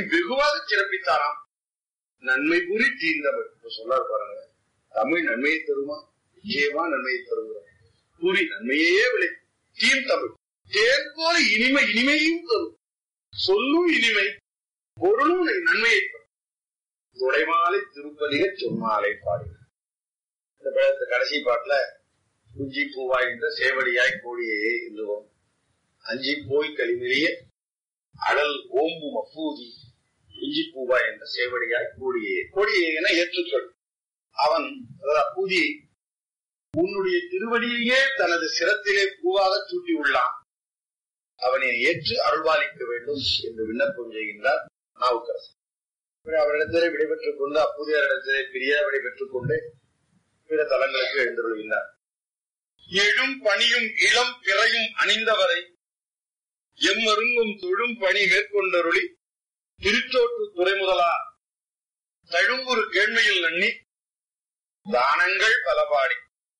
வெகுவாக சிறப்பித்தாராம் நன்மை புரி தீந்தமிழ் இப்ப சொல்லார் பாருங்க தமிழ் நன்மையை தருமா நிச்சயமா நன்மையை தருகிறார் புரி நன்மையே விளை தீம் தமிழ் தேன் போல இனிமை இனிமையும் தரும் சொல்லும் இனிமை பொருளும் நன்மையை தரும் துடைமாலை திருப்பதிக சொன்னாலை பாடுகிறார் இந்த படத்து கடைசி பாட்டுல குஞ்சி பூவாய் என்ற சேவடியாய் கோடியே என்றுவோம் அஞ்சி போய் களிமிறிய அடல் ஓம்பும் அப்பூதி குஞ்சி பூவாய் என்ற சேவடியாய் கோடியே கோடியே என ஏற்றுக்கொள் அவன் அதாவது அப்பூதி உன்னுடைய திருவடியையே தனது சிரத்திலே பூவாக சூட்டி உள்ளான் அவனை ஏற்று அருள்பாலிக்க வேண்டும் என்று விண்ணப்பம் செய்கின்றார் நாவுக்கரசர் அவரிடத்திலே விடைபெற்றுக் கொண்டு அப்பூதியாரிடத்திலே பிரியா விடைபெற்றுக் கொண்டு பிற தலங்களுக்கு எழுந்துள்ளார் எழும் பணியும் இளம் பிறையும் அணிந்தவரை எம்மருங்கும் தொழும் பணி மேற்கொண்டருளி திருச்சோற்று துறைமுதலா தழும்புறு கேண்மையில் நன்னி தானங்கள் பலபாடி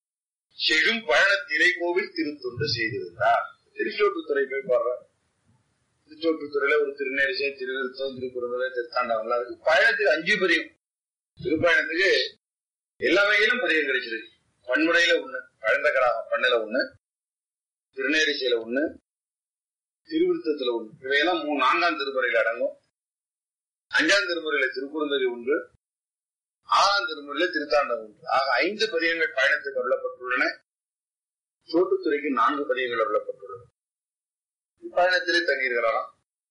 செழும் பழன திரை கோவில் திருத்தொண்டு செய்திருந்தார் திருச்சோட்டுத்துறை போய் பாடுறார் திருச்சோட்டுத்துறையில ஒரு திருநெரிசை திருவிருத்தம் திருக்குறளை திருத்தாண்டவங்களா இருக்கு பயணத்துக்கு அஞ்சு பதியம் திருப்பயணத்துக்கு எல்லா வகையிலும் பதியம் கிடைச்சிருக்கு பன்முறையில ஒண்ணு பழந்த கிராமம் பண்ணல ஒண்ணு திருநேரிசையில ஒண்ணு திருவிருத்தத்துல ஒண்ணு இவையெல்லாம் மூணு நான்காம் திருமுறையில அடங்கும் அஞ்சாம் திருமுறையில திருக்குறந்தறி ஒன்று ஆறாம் திருமுறையில திருத்தாண்டம் ஒன்று ஆக ஐந்து பதியங்கள் பயணத்துக்கு அருளப்பட்டுள்ளன சோட்டுத்துறைக்கு நான்கு பதியங்கள் அருளப்பட்டுள்ளன இப்பயணத்திலே தங்கியிருக்கிறாராம்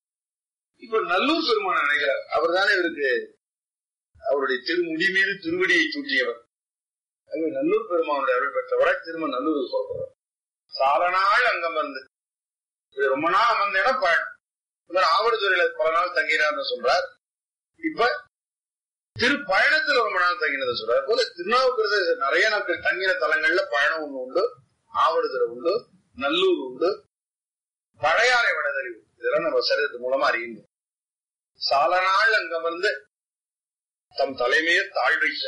இப்ப நல்லூர் பெருமான நினைக்கிறார் அவர் தானே இவருக்கு அவருடைய திருமுடி மீது திருவடியை சூட்டியவர் அங்கே நல்லூர் பெருமானுடைய அருள் பெற்றவரை திரும்ப நல்லூர் சொல்றார் சால நாள் அங்கம் வந்து இது ரொம்ப நாள் அமர்ந்த இடம் பயணம் இவர் ஆவடுதுறையில பல நாள் தங்கினார்னு சொல்றார் இப்ப திரு பயணத்துல ரொம்ப நாள் தங்கினதை சொல்றாரு போல திருநாவுக்கரசு நிறைய நாட்கள் தங்கின தலங்கள்ல பயணம் ஒண்ணு உண்டு ஆவடுதுறை உண்டு நல்லூர் உண்டு பழையாறை வடதறி உண்டு இதெல்லாம் நம்ம சரீரத்து மூலமா அறியுங்க சால நாள் அங்கமர்ந்து தம் தலைமையை தாழ்வைச்ச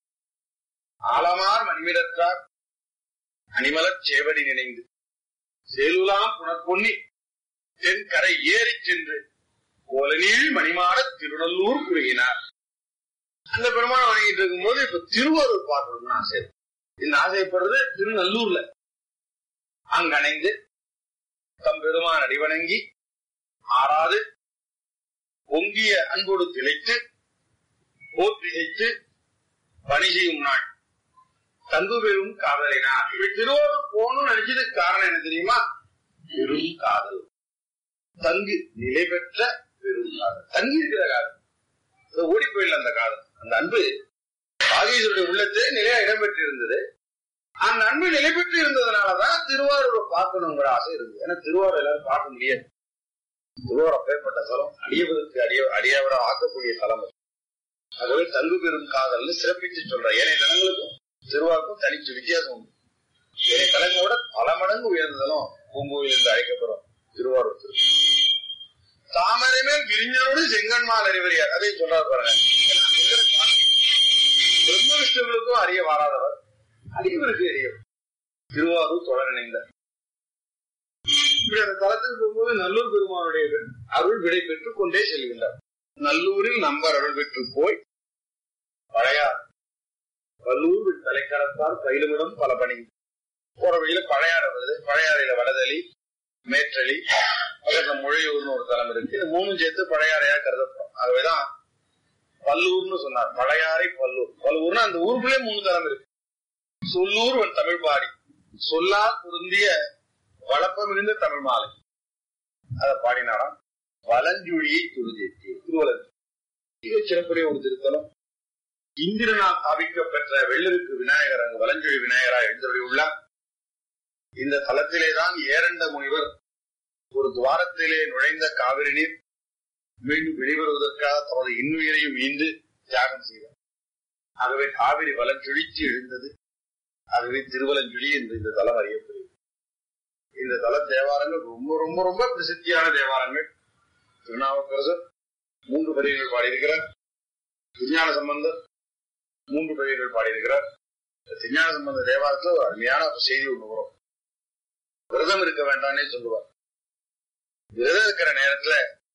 ஆலமார் மணிமிடற்றார் அணிமலர் சேவடி நினைந்து சேலுலாம் புனற்பொன்னி தென் கரை ஏறி சென்று கோலநீள் மணிமாட திருநல்லூர் குறுகினார் அந்த பெருமானம் வணங்கிட்டு இருக்கும்போது இப்ப திருவாரூர் பார்க்கணும்னு ஆசை இருக்கு. இந்த ஆசைப்படுறது திருநல்லூர்ல அங்கணைந்து தம் பெருமான் அடிவணங்கி ஆறாது பொங்கிய அன்போடு திளைத்து போற்றிசைத்து பணி செய்யும் நாள் தங்கு பெரும் காதலினார் இப்படி திருவாரூர் போகணும்னு நினைச்சதுக்கு காரணம் என்ன தெரியுமா பெரும் காதல் தங்கு நிலை பெற்ற பெரும் காதல் தங்கி இருக்கிற காதல் அது ஓடி போயிடல அந்த காதல் அந்த அன்பு பாகேஸ்வருடைய உள்ளத்திலே நிலையா இடம்பெற்று இருந்தது அந்த அன்பு நிலை பெற்று இருந்ததுனாலதான் திருவாரூரை பார்க்கணுங்கிற ஆசை இருந்தது ஏன்னா திருவாரூர் எல்லாரும் பார்க்க முடியாது திருவாரூர் அப்பேற்பட்ட தலம் அடியவருக்கு அடிய அடியவரை ஆக்கக்கூடிய தலம் அது. ஆகவே தங்கு பெரும் காதல்னு சிறப்பித்து சொல்ற ஏனைய தலங்களுக்கும் திருவாருக்கும் தனிச்சு வித்தியாசம் உண்டு ஏனைய தலங்களோட பல மடங்கு உயர்ந்ததலும் பூங்கோயில் என்று அழைக்கப்படும் திருவாரூர் திரு தாமரை மேல் விரிஞ்சனோடு செங்கன்மால் அறிவறியார் அதை சொல்றாரு பாருங்க ஏன்னா முருகனை காண- பிரம்ம விஷ்ணுகளுக்கும் அறிய வாராதவர் அறிவருக்கு அறியவர் திருவாரூர் தொடர் இணைந்த இப்படி அந்த தலத்துக்கு போகும்போது நல்லூர் பெருமானுடைய அருள் விடை பெற்றுக் கொண்டே செல்கின்றார் நல்லூரில் நம்பர் அருள் பெற்று போய் பழையார் வல்லூர் தலைக்கரத்தார் பயிலுமிடம் பல பணி போற வழியில பழையாறு வருது பழையாறையில வடதளி மேற்றளி பக்கத்துல மொழியூர்னு ஒரு தலம் இருக்கு இது மூணும் சேர்த்து பழையாறையா கருதப்படும் ஆகவேதான் பல்லூர்னு சொன்னார் பழையாறை பல்லூர் பல்லூர்னா அந்த ஊருக்குள்ளே மூணு தலம் இருக்கு சொல்லூர் ஒரு தமிழ் பாடி சொல்லா பொருந்திய வளப்பம் இருந்த தமிழ் மாலை அத பாடினாராம் வலஞ்சுழியை துருதேத்தி திருவலன் மிக சிறப்புடைய ஒரு திருத்தலம் இந்திரனால் ஸ்தாபிக்கப் பெற்ற வெள்ளருக்கு விநாயகர் அங்கு வலஞ்சுழி விநாயகரா எழுந்தருளியுள்ளார் இந்த தலத்திலேதான் ஏரண்ட முனிவர் ஒரு துவாரத்திலே நுழைந்த காவிரி நீர் மீண்டும் வெளிவருவதற்காக தமது இன்னுயிரையும் ஈந்து தியாகம் செய்தார் ஆகவே காவிரி வலஞ்சுழித்து எழுந்தது ஆகவே திருவலஞ்சுழி என்று இந்த தலம் அறியப்படுகிறது இந்த தல தேவாரங்கள் ரொம்ப ரொம்ப ரொம்ப பிரசித்தியான தேவாரங்கள் திருநாவுக்கரசர் மூன்று பதிவுகள் பாடியிருக்கிறார் விஞ்ஞான சம்பந்தர் மூன்று பதிவுகள் பாடியிருக்கிறார் இந்த விஞ்ஞான சம்பந்த தேவாரத்துல ஒரு அருமையான ஒரு செய்தி ஒண்ணு வரும் விரதம் இருக்க வேண்டாம்னே சொல்லுவார் விரதம் இருக்கிற நேரத்துல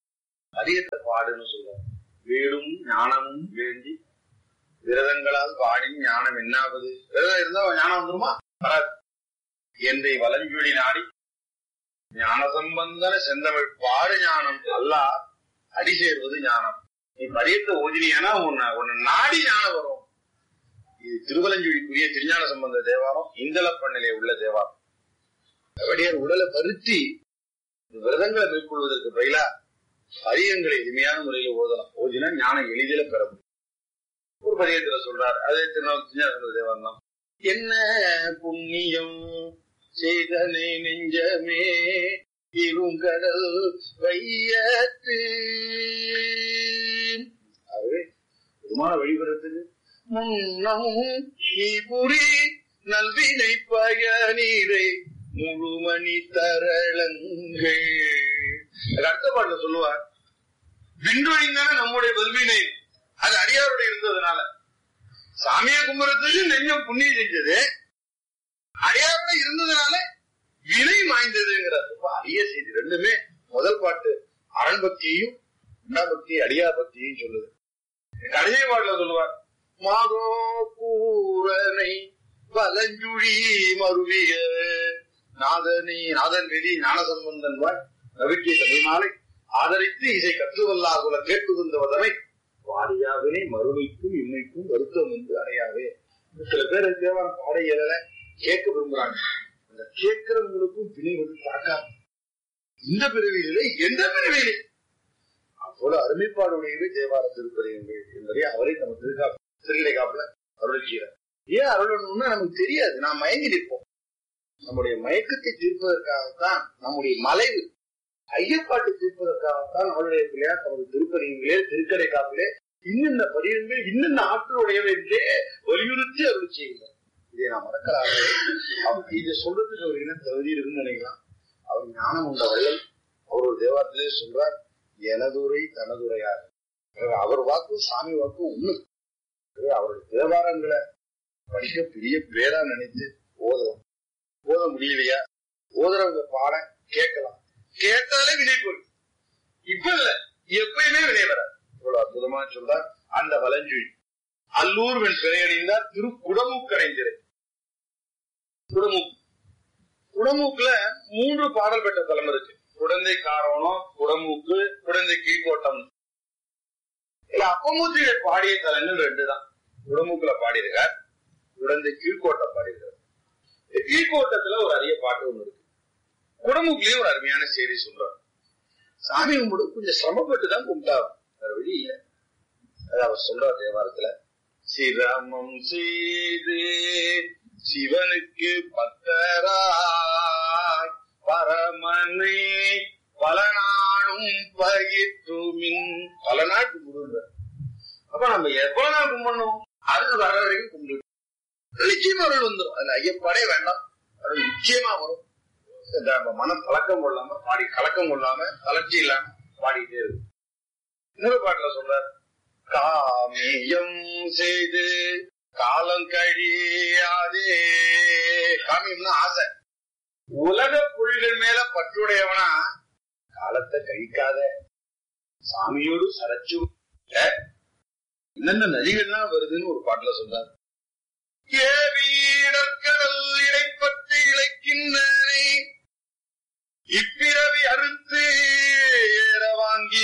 அரியத்த பாடுன்னு சொல்லுவாங்க வீடும் ஞானமும் வேண்டி விரதங்களால் பாடி ஞானம் என்னாவது விரதம் இருந்தா ஞானம் வந்துருமா வராது என்னை வலஞ்சுழி நாடி ஞான சம்பந்தன செந்தமிழ் பாடு ஞானம் அல்ல அடி சேர்வது ஞானம் நீ பரியத்தை ஓதினியானா உன்னை உன்னை நாடி ஞானம் வரும் இது திருவலஞ்சுழிக்குரிய திருஞான சம்பந்த தேவாரம் இந்தளப்பண்ணிலே உள்ள தேவாரம் அப்படியார் உடலை பருத்தி விரதங்களை மேற்கொள்வதற்கு பதிலா அரியங்களை எளிமையான முறையில் ஓதலாம் ஓதினா ஞானம் எளிதில பெற முடியும் ஒரு பதியத்துல சொல்றார் அதே திருநாள் தேவன் தான் என்ன புண்ணியம் செய்தனை நெஞ்சமே இருங்கடல் வையத்து ஆகவே பெருமான வழிபடுறதுக்கு முன்னம் நீ புரி நல்வினை பயனீரை முழுமணி தரளங்கள் அடுத்த பாட்டுல சொல்லுவார் விண்டொழிந்தான நம்முடைய வல்வினை அது அடியாருடைய இருந்ததுனால சாமியை கும்புறதுக்கு நெஞ்சம் புண்ணியம் செஞ்சது அடியாரோட இருந்ததுனால வினை மாய்ந்ததுங்கிறார் ரொம்ப அரிய செய்தி ரெண்டுமே முதல் பாட்டு அரண் பக்தியையும் இரண்டாம் பக்தி அடியார் பக்தியையும் சொல்லுது கடைசி பாட்டுல சொல்லுவார் மாதோ பூரனை வலஞ்சுழி மருவிய நாதனி நாதன் விதி ஞானசம்பந்தன் வாய் நவிக்கிய தமிழ்மாலை ஆதரித்து இசை கற்றுவல்லாகுல கேட்டு வந்தவதனை வாரியாவினை மறுமைக்கும் இம்மைக்கும் வருத்தம் என்று அடையாவே சில பேர் தேவான பாட இயல கேட்க விரும்புறாங்க அந்த கேட்கிறவங்களுக்கும் பிணை வந்து தாக்காது இந்த பிறவியிலே எந்த பிறவியிலே அப்போது அருமைப்பாடுடையவே தேவார திருப்பதிகள் என்பதை அவரை நம்ம திருக்கா திருநிலை காப்புல அருள் செய்யறார் ஏன் அருளணும்னா நமக்கு தெரியாது நாம் மயங்கி நிற்போம் நம்முடைய மயக்கத்தை தீர்ப்பதற்காகத்தான் நம்முடைய மலைவு ஐயப்பாட்டு தீர்ப்பதற்காகத்தான் அவருடைய பிள்ளையார் தமது திருப்பதிகளே திருக்கடை காப்பிலே இன்னென்ன படிவங்கள் இன்னென்ன ஆற்றலுடையவை என்றே வலியுறுத்தி அருள் செய்கிறார் இதை நாம் மறக்கலாக அவர் இதை சொல்றதுக்கு அவர் என்ன தகுதி இருக்குன்னு நினைக்கலாம் அவர் ஞானம் உண்ட வள்ளல் அவர் ஒரு தேவாரத்திலே சொல்றார் எனதுரை தனதுரையார் அவர் வாக்கு சாமி வாக்கு ஒண்ணு அவருடைய தேவாரங்களை படிக்க பெரிய பேரா நினைத்து ஓதலாம் ஓத முடியலையா ஓதுறவங்க பாட கேட்கலாம் கேட்டாலே வினை போய் இப்ப இல்ல எப்பயுமே வினை வர இவ்வளவு அற்புதமா சொல்றார் அந்த வலஞ்சுழி அல்லூர் வெண் பிறையடைந்தார் திரு குடமூக்கடைந்திரு குடமூக்கு குடமூக்குல மூன்று பாடல் பெற்ற தலம் இருக்கு குடந்தை காரோணம் குடமூக்கு குடந்தை கீழ்கோட்டம் இல்ல அப்பமூத்திரை பாடிய தலங்கள் ரெண்டு தான் குடமூக்குல பாடியிருக்கார் குடந்தை கீழ்கோட்டம் பாடியிருக்கார் கீழ்கோட்டத்துல ஒரு அரிய பாட்டு ஒண்ணு இருக்கு குடமுக்குலயே ஒரு அருமையான செய்தி சொல்றார் சாமி கும்பிடு கொஞ்சம் சிரமப்பட்டு தான் கும்பிட்டாரு வேற வழி இல்லை அது அவர் சொல்றார் தேவாரத்துல சிரமம் செய்து சிவனுக்கு பத்தராய் பரமனை பல நாளும் பகிற்றுமின் பல நாள் கும்பிடுற அப்ப நம்ம எவ்வளவு நாள் கும்பிடணும் அருள் வர வரைக்கும் கும்பிடு நிச்சயமா அருள் வந்துடும் அதுல ஐயப்பாடே வேண்டாம் அருள் நிச்சயமா வரும் நம்ம மன கலக்கம் கொள்ளாம பாடி கலக்கம் கொள்ளாம தளர்ச்சி இல்லாம பாடிட்டே இருக்கு இன்னொரு பாட்டுல சொல்றார் காமியம் செய்து காலம் கழியாதே காமியம்னா ஆசை உலக புலிகள் மேல பற்றுடையவனா காலத்தை கழிக்காத சாமியோடு சரச்சு என்னென்ன நதிகள்லாம் வருதுன்னு ஒரு பாட்டுல சொல்றார் ஏவீடற்கடல் இடைப்பட்டு இழைக்கின்றனை இப்பிறவி அறுத்து ஏற வாங்கி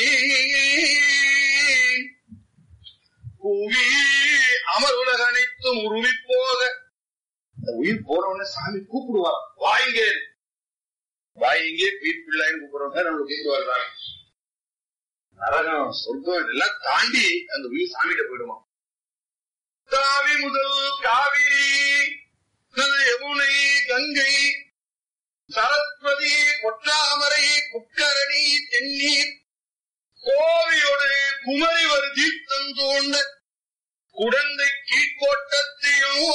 புவி அமர் உலக அனைத்தும் உருவி போக அந்த உயிர் போறவன சாமி கூப்பிடுவார் வாய்ங்க வாய்ங்க வீட் பிள்ளைன்னு கூப்பிடுறவங்க நம்மளை கூப்பிடுவார் நரகம் சொர்க்கம் எல்லாம் தாண்டி அந்த உயிர் சாமிகிட்ட போயிடுமா தாவி முதல் காவிரி யமுனை கங்கை சரஸ்வதி பொற்றாமரை புக்கரணி தென்னீர் கோவியோடு குமரி ஒரு தீர்த்தம் தோண்ட குடந்தை கீழ்கோட்டத்தையும்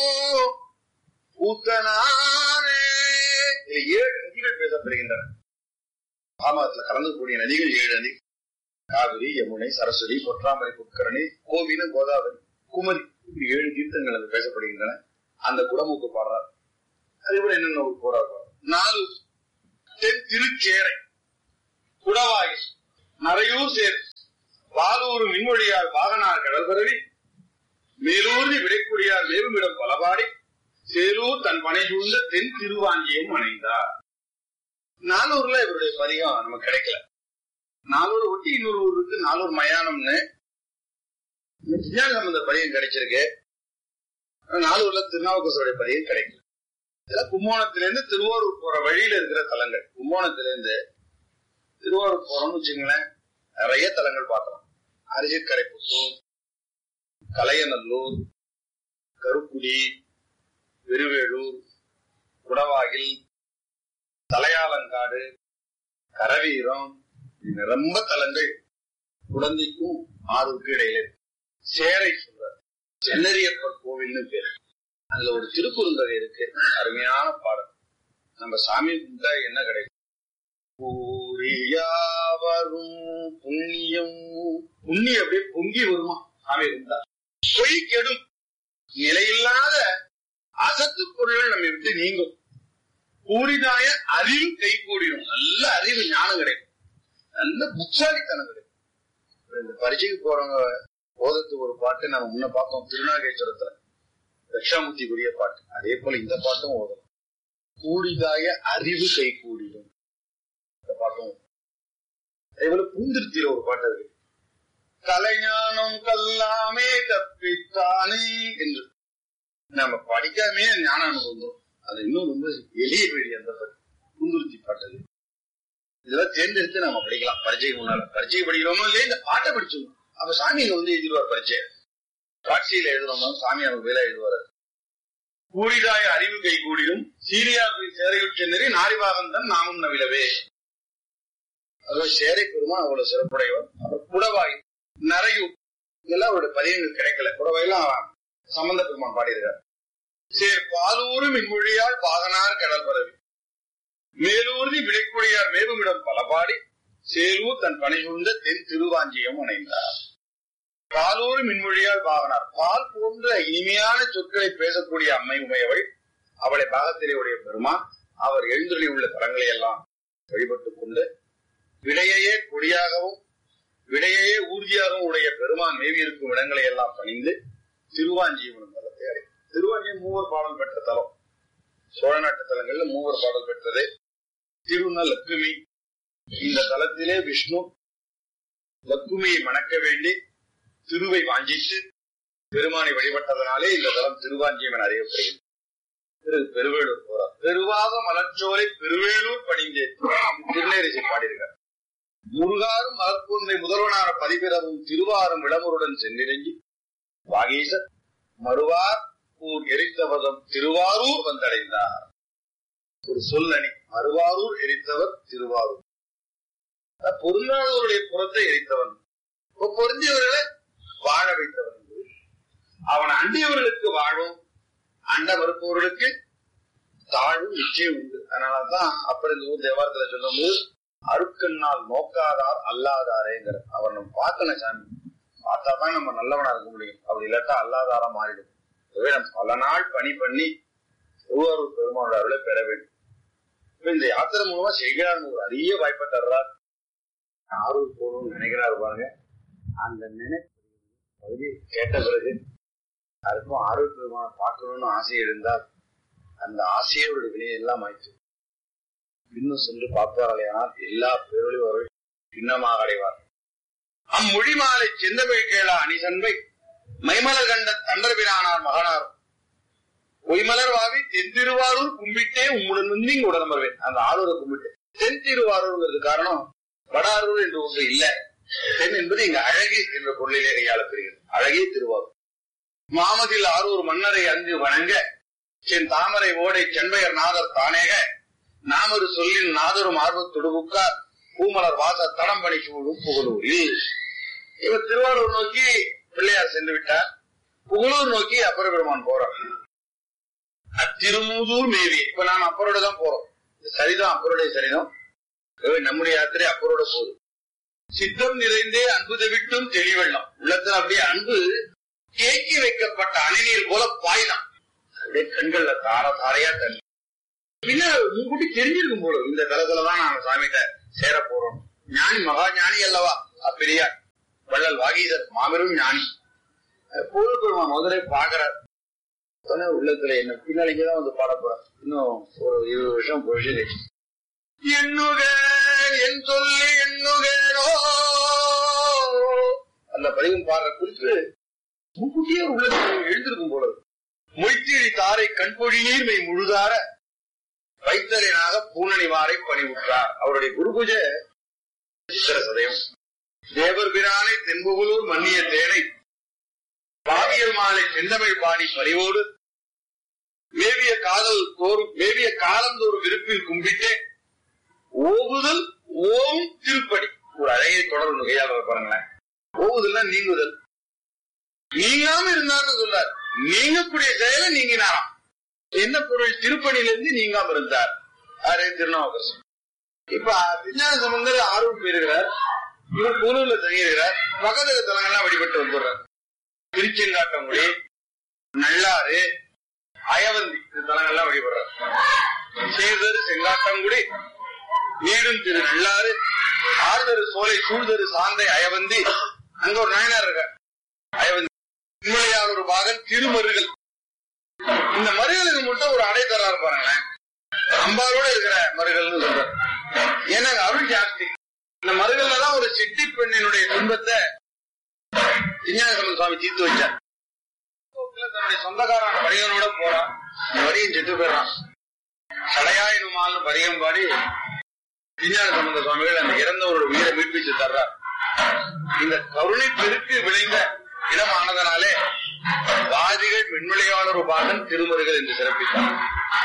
பூத்தனானே ஏழு நதிகள் பேசப்படுகின்றன ஆமாத்துல கலந்துக்கூடிய நதிகள் ஏழு நதி காவிரி யமுனை சரஸ்வதி பொற்றாமரை புட்கரணி கோவின கோதாவரி குமரி இப்படி ஏழு தீர்த்தங்கள் அங்கு பேசப்படுகின்றன அந்த குடமுக்கு பாடுறார் அதே போல என்னென்ன ஒரு போராடுறார் நாலு தென் திருச்சேரை குடவாய் நரையூர் சேர் பாலூர் மின்மொழியார் வாகனார் கடல் பரவி மேலூர்தி விடைக்குடியார் மேலுமிடம் பலபாடி சேலூர் தன் பனை சூழ்ந்த தென் திருவாஞ்சியம் அணைந்தார் நானூர்ல இவருடைய பதிகம் நமக்கு கிடைக்கல நானூறு ஒட்டி இன்னொரு ஊர் இருக்கு நானூர் மயானம்னு விஞ்ஞான சம்பந்த பதிகம் கிடைச்சிருக்கு நாலூர்ல திருநாவுக்கரசருடைய பதிகம் கிடைக்கல இதெல்லாம் கும்போணத்திலிருந்து திருவாரூர் போற வழியில இருக்கிற தலங்கள் கும்போணத்திலிருந்து திருவாரூர் போறோம்னு வச்சுங்களேன் நிறைய தலங்கள் பார்க்கலாம் அரிசிக்கரை புத்தூர் கலையநல்லூர் கருக்குடி பெருவேளூர் குடவாகில் தலையாலங்காடு கரவீரம் இது ரொம்ப தலங்கள் குழந்தைக்கும் ஆறுக்கு இடையில இருக்கு. சேரை சொல்றார் சென்னரியப்பர் கோவில்னு பேரு அதுல ஒரு திருக்குறுந்தகை இருக்கு அருமையான பாடல் நம்ம சாமி கும்பிட்டா என்ன கிடைக்கும் பூரியாவரும் புண்ணியம் புண்ணியம் அப்படியே பொங்கி வருமா சாமி கும்பிட்டா பொய் கெடும் நிலையில்லாத அசத்து பொருள்கள் நம்ம விட்டு நீங்கும் கூடினாய அறிவு கை கூடிடும் நல்ல அறிவு ஞானம் கிடைக்கும் நல்ல புத்தாலித்தனம் கிடைக்கும் இந்த பரீட்சைக்கு போறவங்க போதத்துக்கு ஒரு பாட்டு நம்ம முன்ன பார்த்தோம் திருநாகேஸ்வரத்துல தட்சாமூர்த்திக்குரிய பாட்டு அதே போல இந்த பாட்டும் ஓதணும் கூடிதாய அறிவு கை கூடிடும் இந்த பாட்டும் அதே போல பூந்திருத்தியில ஒரு பாட்டு இருக்கு கலைஞானம் கல்லாமே கற்பித்தானே என்று நம்ம படிக்காமே ஞானம் அனுபவம் வரும். அது இன்னும் ரொம்ப எளிய வழி அந்த பாட்டு பூந்துருத்தி பாட்டு அது இதெல்லாம் தேர்ந்தெடுத்து நம்ம படிக்கலாம் பரீட்சைக்கு முன்னால பரீட்சை படிக்கிறோமோ இல்லையா இந்த பாட்டை படிச்சிடணும் அப்ப சாமி இங்க வந்து எழுதிடுவார் பரீட்சை காட்சியில எழுதுறோமோ சாமி நமக்கு வேலை எழுதுவார் கூடிதாய அறிவு கை கூடிடும் சீரியாவை சேரையுற்ற நெறி நாரிவாகந்தன் நாமும் நவிலவே அதாவது சேரை பெருமான் அவ்வளவு சிறப்புடையவர் அவர் குடவாய் நரையூர் இதெல்லாம் அவருடைய பதியங்கள் கிடைக்கல குடவாயெல்லாம் சம்பந்த பெருமான் பாடியிருக்கார் சேர் பாலூரு மின்மொழியால் பாகனார் கடல் பரவி மேலூர்தி விடைக்குடியார் மேவுமிடம் பலபாடி சேலூர் தன் பணி சூழ்ந்த தென் திருவாஞ்சியம் அணைந்தார் பாலூர் மின்மொழியால் பாகனார் பால் போன்ற இனிமையான சொற்களை பேசக்கூடிய அம்மை உமையவள் அவளை பாகத்திலே உடைய பெருமான் அவர் எழுந்தொழி உள்ள தலங்களை எல்லாம் வழிபட்டுக் கொண்டு விடையையே கொடியாகவும் விடையையே ஊர்தியாகவும் உடைய பெருமான் மேவி இருக்கும் இடங்களை எல்லாம் பணிந்து திருவாஞ்சியவனம் தலத்தை அடை திருவாஞ்சியம் மூவர் பாடல் பெற்ற தலம் சோழ நாட்டு தலங்கள்ல மூவர் பாடல் பெற்றது திருந லக்குமி இந்த தலத்திலே விஷ்ணு லக்குமியை மணக்க வேண்டி திருவை வாஞ்சித்து பெருமானை வழிபட்டதனாலே இந்த தலம் திருவாஞ்சியம் என அறியப்படுகிறது திரு பெருவேலூர் போறார் பெருவாக மலர்ச்சோலை பெருவேலூர் பணிந்தே திருநேரிசை பாடியிருக்கார் முருகாரும் மலர்கொன்றை முதல்வனான பதிபிறவும் திருவாரும் விளமுருடன் சென்றிறங்கி வாகீசர் மறுவார் ஊர் எரித்தவதம் திருவாரூர் வந்தடைந்தார் ஒரு சொல்லணி மறுவாரூர் எரித்தவர் திருவாரூர் அஹ் பொருளாதாரருடைய புறத்தை எரித்தவன் இப்ப பொருந்தியவர்களை வாழ வைத்தவன் அவன் அண்டியவர்களுக்கு வாழும் அண்ட மறுப்பவர்களுக்கு தாழ்வும் நிச்சயம் உண்டு அதனாலதான் அப்புறம் இந்த ஊர் தேவாரத்துல சொல்லும்போது அருக்கண்ணால் நோக்காதார் அல்லாதாரேங்கிற அவர் நம்ம பார்க்கணும் சாமி பார்த்தா தான் நம்ம நல்லவனா இருக்க முடியும் அப்படி இல்லாட்டா அல்லாதாரா மாறிடும் எனவே நம்ம பல நாள் பணி பண்ணி திருவாரூர் பெருமானோட அருளை பெற வேண்டும் இப்ப இந்த யாத்திரை மூலமா செய்கிறார் ஒரு அரிய வாய்ப்பை தர்றார் ஆரூர் போகணும்னு நினைக்கிறாரு பாருங்க அந்த நினைப்பு பகுதி கேட்ட பிறகு யாருக்கும் ஆரூர் பெருமான பார்க்கணும்னு ஆசை இருந்தால் அந்த ஆசையை ஒரு வினையெல்லாம் ஆயிடுச்சு இன்னும் சென்று பார்ப்பார்களேனால் எல்லா பேரொழியும் அவர்கள் பின்னமாக அடைவார் அம்மொழி மாலை செந்தமிழ் கேளா அணிசன்பை மைமலர் கண்ட தண்டர்பிரானார் மகனார் பொய்மலர் வாவி தென் திருவாரூர் கும்பிட்டே உம்முடன் வந்து இங்க உடனே வருவேன் அந்த ஆரூரை கும்பிட்டு தென் திருவாரூர்ங்கிறது காரணம் வடாரூர் என்று ஒன்று இல்ல தென் என்பது இங்க அழகி என்ற பொருளிலே கையாளப்படுகிறது அழகே திருவாரூர் மாமதில் ஆரூர் மன்னரை அங்கு வணங்க சென் தாமரை ஓடை செண்பையர் நாதர் தானேக நாமரு சொல்லின் நாதரும் ஆர்வத் தொடுபுக்கார் பூமலர் வாச தடம்பணி சூழும் புகழூரில் இவர் திருவாரூர் நோக்கி பிள்ளையார் சென்று விட்டார் புகழூர் நோக்கி அப்பர் பெருமான் போறார் அத்திருமூதூர் மேவி இப்ப நாம் அப்பரோட தான் போறோம் இது சரிதான் அப்பருடைய சரிதான் எனவே நம்முடைய யாத்திரை அப்பரோட போகுது சித்தம் நிறைந்தே அன்பு தவிட்டும் தெளிவெள்ளம் உள்ளத்துல அப்படியே அன்பு தேக்கி வைக்கப்பட்ட அணிநீர் போல பாய்தான் அப்படியே கண்கள்ல தார தாரையா தண்ணி பின்ன முன்கூட்டி தெரிஞ்சிருக்கும் போல இந்த தளத்துலதான் நாங்க சாமிகிட்ட சேர போறோம் ஞானி மகா ஞானி அல்லவா அப்பெரியார் வள்ளல் வாகீசர் மாபெரும் ஞானி பூர்வ பெருமான் முதலே பாக்குறார் உடனே உள்ளத்துல என்ன பின்னாடிக்குதான் வந்து பாட போறார் இன்னும் ஒரு இருபது வருஷம் போயிட்டு எண்ணுக என் சொல்லி எண்ணுகேனோ அந்த பதிகம் பாடுற குறித்து முன்கூட்டியே உள்ளத்துல எழுந்திருக்கும் போல இருக்கு. மொய்த்திழி தாரை கண்பொழி நீர்மை முழுதார வைத்தலினாக பூனணிவாரை பணிவுற்றார் அவருடைய குரு பூஜை சித்திர சதயம் தேவர் பிரானை தென்புகலூர் மன்னிய தேனை பாவியல் மாலை செந்தமிழ் பாடி பணிவோடு மேவிய காதல் தோறும் மேவிய காலந்தோறும் விருப்பில் கும்பிட்டே ஓவுதல் ஓம் திருப்படி ஒரு அழகிய தொடர் ஒண்ணு கையாளர் பாருங்களேன் ஓவுதல்னா நீங்குதல் நீங்காம இருந்தான்னு சொல்றார் நீங்கக்கூடிய செயலை நீங்கினாராம் என்ன பொருள் திருப்பணியிலிருந்து நீங்காம இருந்தார் அரே திருநாவுக்கரசு இப்ப விஞ்ஞான சம்பந்தர் ஆர்வம் போயிருக்கிறார் இவர் கூலூர்ல தங்கியிருக்கிறார் பக்கத்துல தலங்கள்லாம் வழிபட்டு வந்துடுறார் திருச்செங்காட்டங்குடி நல்லாறு அயவந்தி இந்த தலங்கள்லாம் வழிபடுறார் சேதரு செங்காட்டங்குடி நீடும் திரு நல்லாறு ஆறுதரு சோலை சூழ்தரு சாந்தை அயவந்தி அங்க ஒரு நாயனார் இருக்கார் அயவந்தி உண்மையால் ஒரு பாகன் திருமருகள் இந்த மருகளுக்கு மட்டும் ஒரு அடை தராரு பாருங்களேன் அம்பாரோட இருக்கிற மருகள்னு சொல்றாரு ஏன்னா அங்க அருள் ஜாஸ்தி இந்த மருகல்ல தான் ஒரு சிட்டி பெண்ணினுடைய துன்பத்தை விஞ்ஞானசம்பந்த சுவாமி தீர்த்து வச்சார் தன்னுடைய சொந்தக்காரான வணிகனோட போறான் இந்த வரியும் செத்து போயிடறான் சடையாயினுமால்னு பதிகம் பாடி விஞ்ஞான சம்பந்த சுவாமிகள் அந்த இறந்தவரோட உயிரை மீட்பிச்சு தர்றார் இந்த கருணை பெருக்கு விளைந்த இடமானதனாலே வாதிகள் மின்விளையாளர் பாகன் திருமருகள் என்று சிறப்பித்தார்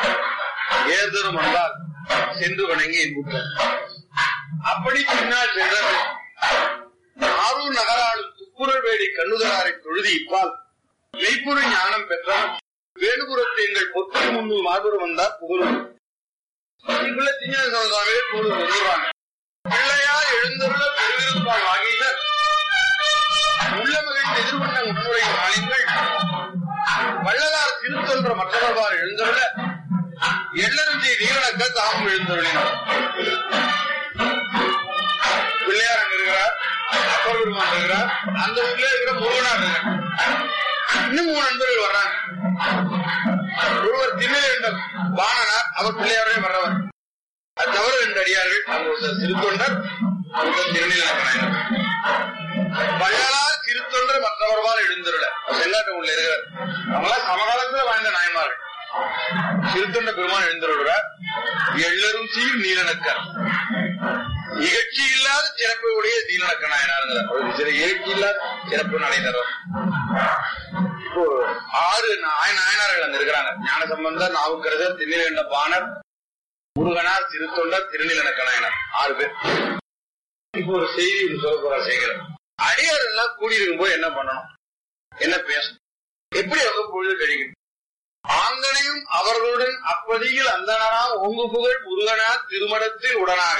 ஏதரும் வந்தால் சென்று வணங்கி என்புற்றார் அப்படி பின்னால் சென்றது ஆரூர் நகராளும் துப்புரல் வேடி கண்ணுதலாரை தொழுதி இப்பால் மெய்ப்பொருள் ஞானம் பெற்றால் வேடுபுறத்து எங்கள் பொற்கள் முன்பு மாபெரும் வந்தார் புகழும் இங்குள்ள திஞ்ஞான சுவாமிகள் புகழ் வந்துருவாங்க பிள்ளையார் எழுந்துள்ள பெருவிருப்பால் வாகீசர் உள்ள மகிழ்ந்த எதிர்கொண்ட முன்னுரை நாளின்கள் வள்ளலார் திருத்தொன்ற மற்றவர்வார் எழுந்துள்ள எள்ளரும் செய்தி நீரடக்க தாமும் எழுந்துள்ளினார் பிள்ளையார் அங்க இருக்கிறார் அப்பர் பெருமான் இருக்கிறார் அந்த ஊர்ல இருக்கிற முருகனார் இருக்கிறார் இன்னும் மூணு நண்பர்கள் வர்றாங்க ஒருவர் திண்ணிலிருந்த பாணனார் அவர் பிள்ளையாரே வர்றவர் அது தவிர ரெண்டு அடியார்கள் அவங்க ஒருத்தர் திருத்தொண்டர் ஒருத்தர் திருநீலக்கணாயனர் வள்ளலார் திருத்தொண்டர் மற்றவர்வால் எழுந்துருள செங்காட்டு உள்ள இருக்கிறார் அவங்களாம் சமகாலத்துல வாழ்ந்த நாயமார்கள் திருத்தொண்ட பெருமான் எழுந்துருள்ளார் எள்ளரும் சீர் நீலனக்கர் இகழ்ச்சி இல்லாத சிறப்பை உடைய தீனக்க நாயனாருங்கிறார் ஒரு சில இகழ்ச்சி இல்லாத சிறப்பு நடைதரம் இப்போ ஆறு நாய நாயனார்கள் அங்க இருக்கிறாங்க ஞான சம்பந்தர் நாவுக்கரசர் திருநீலண்ட பாணர் முருகனார் திருத்தொண்டர் திருநீலனக்க நாயனார் ஆறு பேர் இப்போ ஒரு செய்தி ஒன்று சொல்ல போற சேகரன் அடியார் எல்லாம் கூடியிருக்கும் போது என்ன பண்ணணும் என்ன பேசணும் எப்படி அவங்க பொழுது கழிக்கணும் ஆங்கனையும் அவர்களுடன் அப்பதியில் அந்தனா ஓங்கு புகழ் முருகனார் திருமணத்தில் உடனாக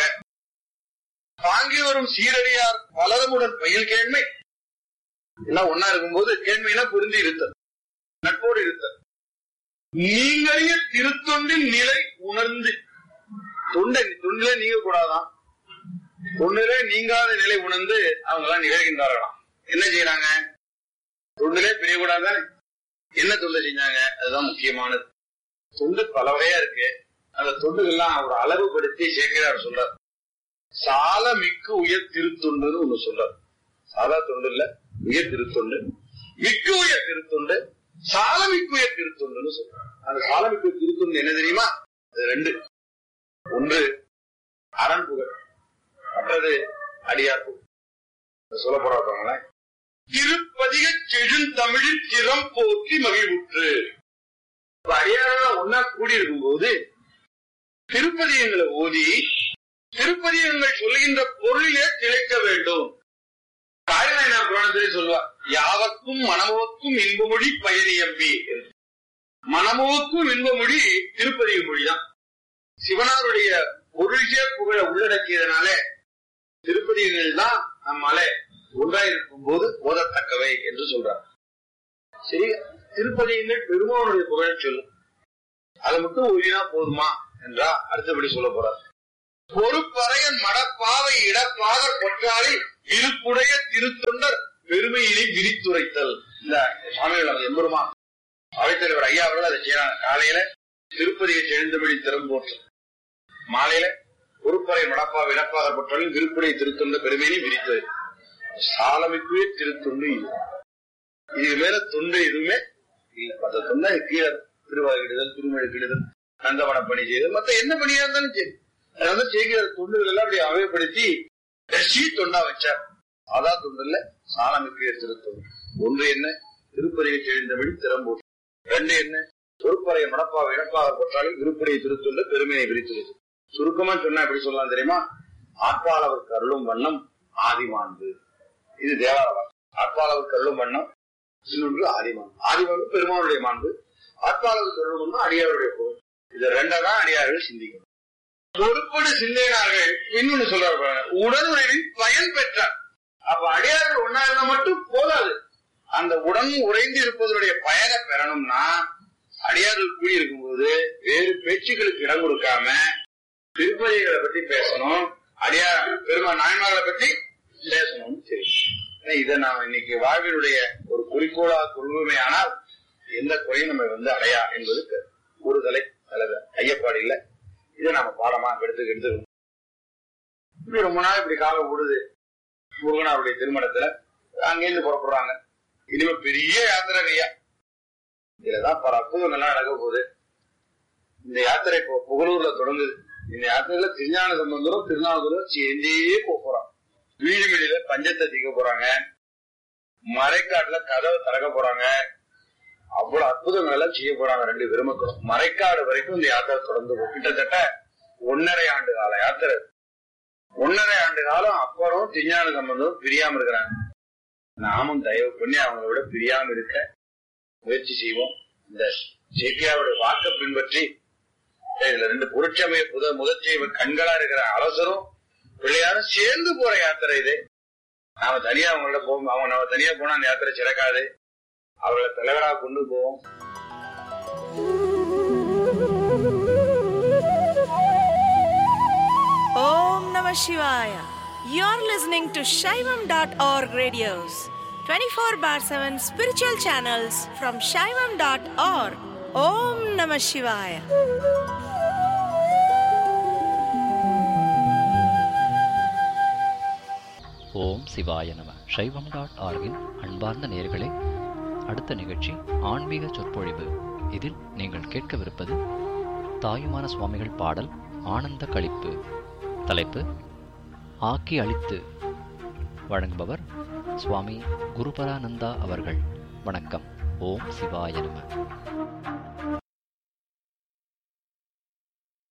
தாங்கி வரும் சீரடியார் பலரமுடன் பயில் கேண்மை எல்லாம் ஒன்னா இருக்கும்போது கேண்மைனா புரிந்து இருத்தல் நட்போடு இருத்தல் நீங்களைய திருத்தொண்டின் நிலை உணர்ந்து தொண்டை தொண்டிலே நீங்க கூடாதான் தொண்டிலே நீங்காத நிலை உணர்ந்து அவங்க எல்லாம் நிகழ்கின்றார்களாம் என்ன செய்யறாங்க தொண்டிலே பிரியக்கூடாதானே என்ன தொண்டு செஞ்சாங்க அதுதான் முக்கியமானது தொண்டு பல வகையா இருக்கு அந்த தொண்டுகள்லாம் ஒரு அளவுபடுத்தி சேர்க்கிறார் சொல்றார் சால மிக்கு உயர் திருத்தொண்டுன்னு ஒண்ணு சொல்றார் சாதா தொண்டு இல்ல உயர் திருத்தொண்டு மிக்கு உயர் திருத்தொண்டு சாலமிக்கு உயர் திருத்தொண்டுன்னு சொல்றார் அந்த சாலமிக்கு திருத்தொண்டு என்ன தெரியுமா அது ரெண்டு ஒன்று அரண் புகழ் மற்றது அடியார் புகழ் சொல்ல போறாங்களேன் திருப்பதிக செழுந்தமிழில் திறம் போற்றி மகிழ்வுற்று அடியாரெல்லாம் ஒன்னா கூடி இருக்கும்போது திருப்பதியங்களை ஓதி திருப்பதியங்கள் சொல்லுகின்ற பொருளிலே திளைக்க வேண்டும் காரிநாயனார் புராணத்திலே சொல்வார் யாவர்க்கும் மனமுவக்கும் இன்பமொழி பயனியம்பி மனமுவக்கும் இன்பமொழி திருப்பதிக மொழிதான் சிவனாருடைய பொருளிய புகழ உள்ளடக்கியதனால திருப்பதிகள் தான் நம்மால ஒன்றாயிருக்கும் போது ஓதத்தக்கவை என்று சொல்றார் சரி திருப்பதிகள் பெருமானுடைய புகழ சொல்லும் அதை மட்டும் ஒழினா போதுமா என்றா அடுத்தபடி சொல்ல போறார் பொறுப்பறையன் மடப்பாவை இடப்பாக பொற்றாளி இருப்புடைய திருத்தொண்டர் பெருமையினை விரித்துரைத்தல் இந்த சுவாமிகள் அவர் எம்பெருமா அவைத்தலைவர் ஐயா அவர்கள் அதை செய்யறாங்க காலையில திருப்பதியை செழுந்தபடி திறம்போற்று மாலையில பொறுப்பறை மடப்பாவை இடப்பாக பொற்றாலும் திருப்புடைய திருத்தொண்ட பெருமையினை விரித்தது சாலமிக்குவே திருத்தொண்டு இது இது மேல தொண்டு எதுவுமே இல்ல மற்ற தொண்டை கீழே திருவாகிடுதல் திருமழுக்கிடுதல் நந்தவன பணி செய்தல் மத்த என்ன பணியா இருந்தாலும் சரி அதை வந்து செய்கிற தொண்டுகள் எல்லாம் அப்படி அமைப்படுத்தி தர்ஷி தொண்டா வச்சார் சாதா தொண்டு இல்ல சாலமிக்குரிய திருத்தொண்டு ஒன்று என்ன திருப்பதியை செழிந்தபடி திறம்போட்டு ரெண்டு என்ன பொறுப்பறைய மடப்பாவை இடப்பாக போட்டாலும் திருப்பதியை திருத்தொண்டு பெருமையை விரித்துள்ளது சுருக்கமா சொன்னா எப்படி சொல்லலாம் தெரியுமா ஆட்பாளவர் கருளும் வண்ணம் ஆதிமாண்பு இது தேவார வாக்கு ஆட்பாளவர் கருளும் வண்ணம் இன்னொன்று ஆதிமான் ஆதிமான்பு பெருமானுடைய மாண்பு ஆட்பாளவர் கருளும் வண்ணம் அடியாருடைய புகழ் இது ரெண்டதான் அடியார்கள் சிந்திக்கணும் பொறுப்போடு சிந்தினார்கள் இன்னொன்னு சொல்றாரு பாருங்க. உடனுறவின் பயன் பெற்றார் அப்ப அடியார்கள் ஒன்னா இருந்தா மட்டும் போதாது அந்த உடன் உறைந்து இருப்பதனுடைய பயனை பெறணும்னா அடியார்கள் கூடி இருக்கும்போது வேறு பேச்சுக்களுக்கு இடம் கொடுக்காம திருப்பதிகளை பத்தி பேசணும் அடியார் பெருமா நாயன்மார்களை பத்தி பேசணும் சரி இதை நாம் இன்னைக்கு வாழ்வினுடைய ஒரு குறிக்கோளா கொள்வோமே ஆனால் எந்த குறையும் நம்ம வந்து அடையா என்பது கூடுதலை அல்லது ஐயப்பாடு இல்லை இதை நாம பாடமா எடுத்து எடுத்துக்கணும் இப்படி ரொம்ப நாள் இப்படி காலம் ஓடுது முருகனாருடைய திருமணத்துல அங்கேருந்து புறப்படுறாங்க இனிமே பெரிய யாத்திரை ஐயா இதுலதான் பல அற்புதங்கள்லாம் நடக்க போகுது இந்த யாத்திரை இப்போ புகழூர்ல தொடங்குது இந்த யாத்திரையில திருஞான சம்பந்தரும் திருநாவுக்கரும் சேர்ந்தே போக போறாங்க வீடு வெளியில பஞ்சத்தை தீக்க போறாங்க மறைக்காட்டுல கதவை திறக்க போறாங்க அவ்வளவு அற்புதங்கள் எல்லாம் செய்ய போறாங்க ரெண்டு பெருமக்களும் மறைக்காடு வரைக்கும் இந்த யாத்திரை தொடர்ந்து போகும். கிட்டத்தட்ட ஒன்னரை ஆண்டு கால யாத்திரை ஒன்னரை ஆண்டு காலம் அப்புறம் திருஞான சம்பந்தம் பிரியாம இருக்கிறாங்க நாமும் தயவு பண்ணி அவங்கள விட பிரியாம இருக்க முயற்சி செய்வோம் இந்த சேக்கியாவுடைய வாக்க பின்பற்றி இதுல ரெண்டு புரட்சமய புத முதற்செய்வ கண்களா இருக்கிற அரசரும் பிள்ளையாரும் சேர்ந்து போற யாத்திரை இது நாம தனியா அவங்களோட போவோம் அவங்க நம்ம தனியா போனா அந்த யாத்திரை சிறக்காது அவர்களை தலைவராக கொண்டு போவோம் Om Namah Shivaya. You're listening to Shaivam.org radios, 24 bar 7 spiritual channels from Shaivam.org. Om Namah Shivaya. ஓம் சிவாய நம சைவம் டாட் ஆர்கின் அன்பார்ந்த நேயர்களே அடுத்த நிகழ்ச்சி ஆன்மீக சொற்பொழிவு இதில் நீங்கள் கேட்கவிருப்பது தாயுமான சுவாமிகள் பாடல் ஆனந்த களிப்பு தலைப்பு ஆக்கி அளித்து வழங்குபவர் சுவாமி குருபரானந்தா அவர்கள் வணக்கம் ஓம் சிவாய நம